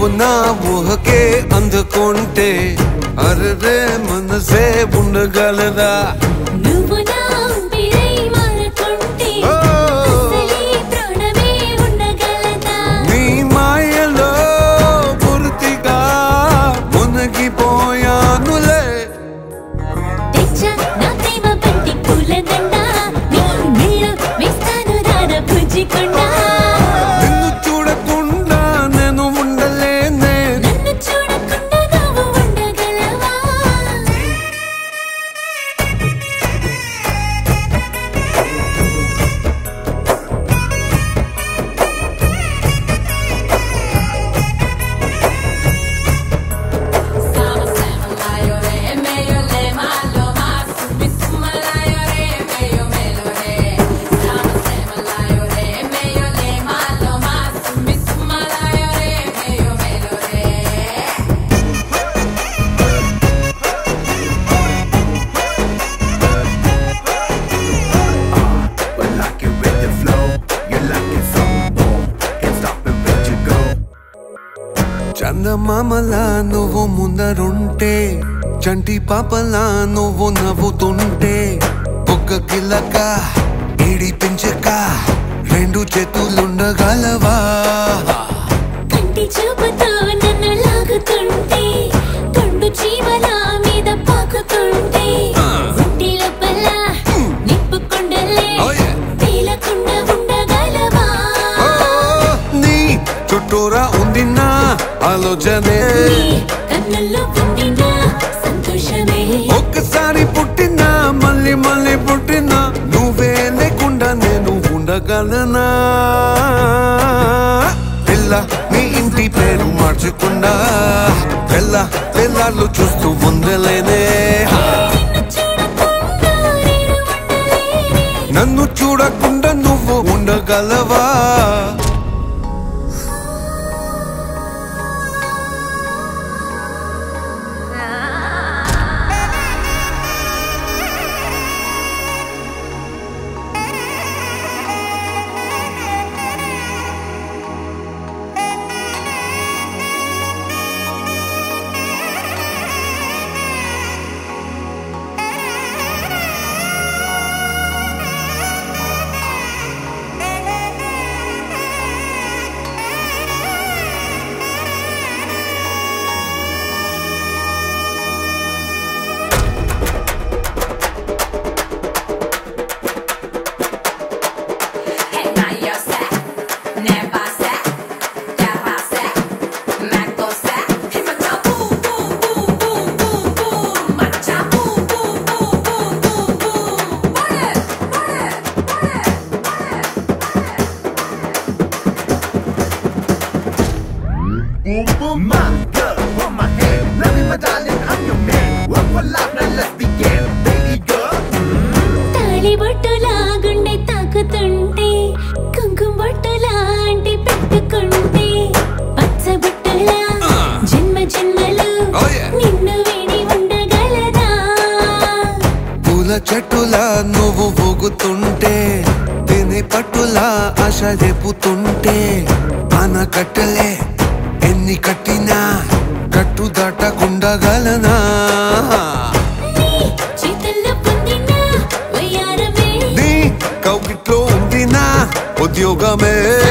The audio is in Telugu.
నువ్వు నా ఊహకే అందుకుంటే అరరే మనసే ఉండగలదా నువ్వు నా ఊపిరై మారుతుంటే ఓ. అసలీ ప్రాణమే ఉండగలదా నీ మాయలో పూర్తిగా మునిగిపోయానులే తెచ్చా నా ప్రేమ బంతి పూలదండ నీ మెళ్ళు వేస్తాను రార భుజికొండా నిన్ను చూడకుండా నేను ఉండలేనే నన్ను చూడకుండా నువ్వు ఉండగలవా But like it with the flow, you're like it something more. Can't stop it, let you go. చందమామలా నువ్వు ముందరుంటే చంటి పాపలా నువ్వు నవ్వుతుంటే ఒక్క కిలక ఏడిపించక రెండు చేతులుండగలవా కంటి చూపుతో నన్ను లాగుతుంటే తొండు చీమల మీద పాకుతుంటే ఒంటి లోపల నిప్పుకుండలే Oh, yeah. తేలకుండా ఉండగలవా ఓ, నీ చుట్టూరా ఉంది నా ఆలోచనే నీ కన్నుల్లో పొందిన సంతోషమే ఒక్కసారి పుట్టినా మళ్ళీ మళ్ళీ పుట్టినా నువ్వే లేకుండా నేను ఉండగలనా పిల్ల నీ ఇంటి పేరు మార్చకుండా పిల్ల పిల్లలు చూస్తూ ఉండలేనే నిన్ను చూడకుండా నేను ఉండలేనే నన్ను చూడకుండా నువ్వు ఉండగలవా My girl, hold my hand. Love me, my darling, I'm your man. Work for life, now let's begin. Baby girl. తాళిబొట్టులా గుండె తాకుతుంటే కుంకుమ బొట్టులా అంటి పెట్టుకుంటే పచ్చబొట్టులా జన్మ జన్మలు Oh, yeah. నిన్ను వీడి ఉండగలదా పూల చెట్టులా నువ్వు ఊగుతుంటే తిని పట్టులా ఆశ రేపుతుంటే ఆనకట్టలే ఎన్ని కట్టినా కట్టు దాటకుండగలనా నీ చేతుల్లో పొందిన వయ్యారమే నీ కౌగిట్లో ఉంది నా ఉద్యోగమే